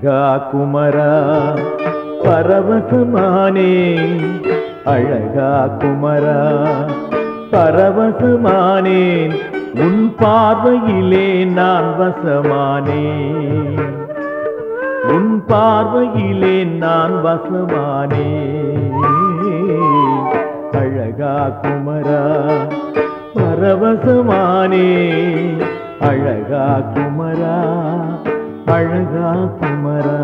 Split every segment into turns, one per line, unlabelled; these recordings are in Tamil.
அழகா குமரா பரவசமானே அழகா குமரா பரவசமானேன் உன் பார்வையிலே நான் வசமானேன் உன் பார்வையிலே நான் வசமானே அழகா குமரா பரவசமானே அழகா குமரா அழகா குமரா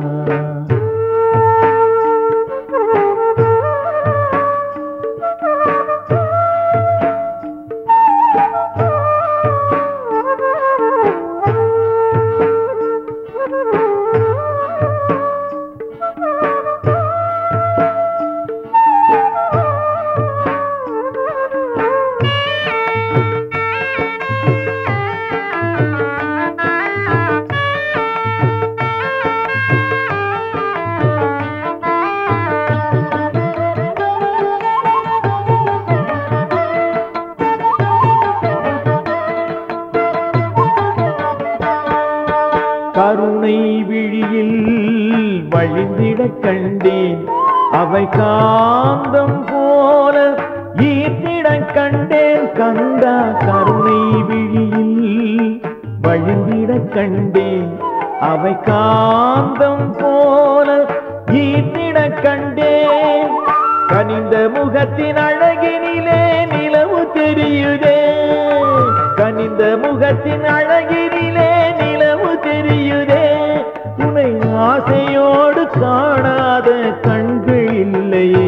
கருணை விழியில் வழிந்திடக் கண்டேன் அவை காந்தம் போல ஈர்த்திடக் கண்டேன் கண்டா கருணை விழியில் வழிந்திடக் கண்டேன் அவை காந்தம் போல ஈர்த்திடக் கண்டேன் கனிந்த முகத்தின் அழகினிலே நிலவு தெரியுதே கனிந்த முகத்தின் அழகினிலே நிலவு தெரியுதே உனை ஆசையோடு காணாத கண்கள் இல்லையே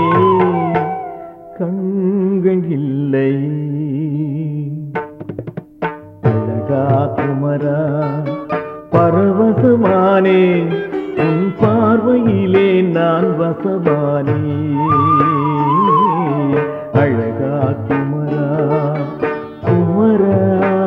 கண்கள் இல்லையே அழகா குமரா பரவசமானே உன் பார்வையிலே நான் வசமானே அழகா குமரா குமரா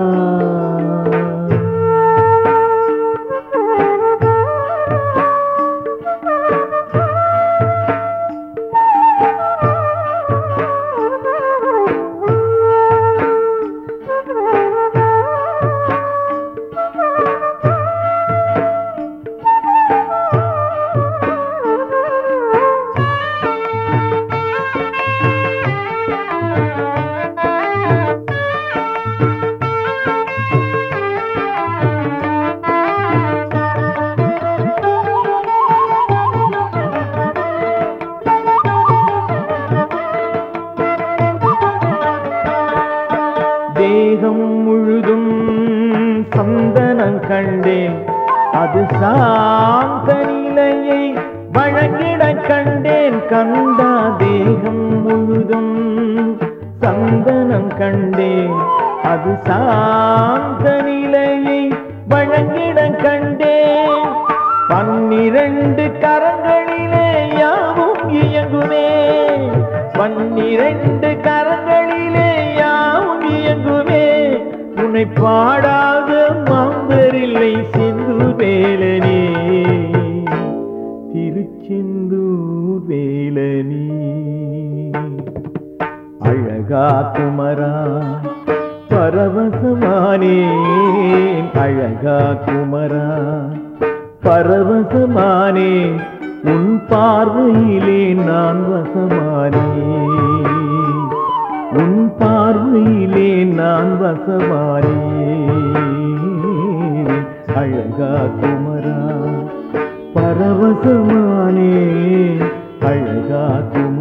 தேகம் முழுதும் சந்தனம் கண்டேன் அது சாந்த நிலையை வழங்கிட கண்டேன் கண்டா தேகம் முழுதும் சந்தனம் கண்டேன் அது சாந்த நிலையை வழங்கிட கண்டேன் பன்னிரண்டு கரங்களிலே யாவும் இயங்குமே பன்னிரண்டு கரங்களிலே யாவும் இயங்குமே உன்னை பாடாத மாந்தரில்லை சிந்து வேலனே திருச்செந்தூர் வேலனே அழகா குமரா பரவசமானேன் அழகா குமரா பரவசமானே உன் பார்வையிலே நான் வசமானே உன் பார்வையிலே நான் வசமானே அழகா குமரா பரவசமானே அழகா குமரா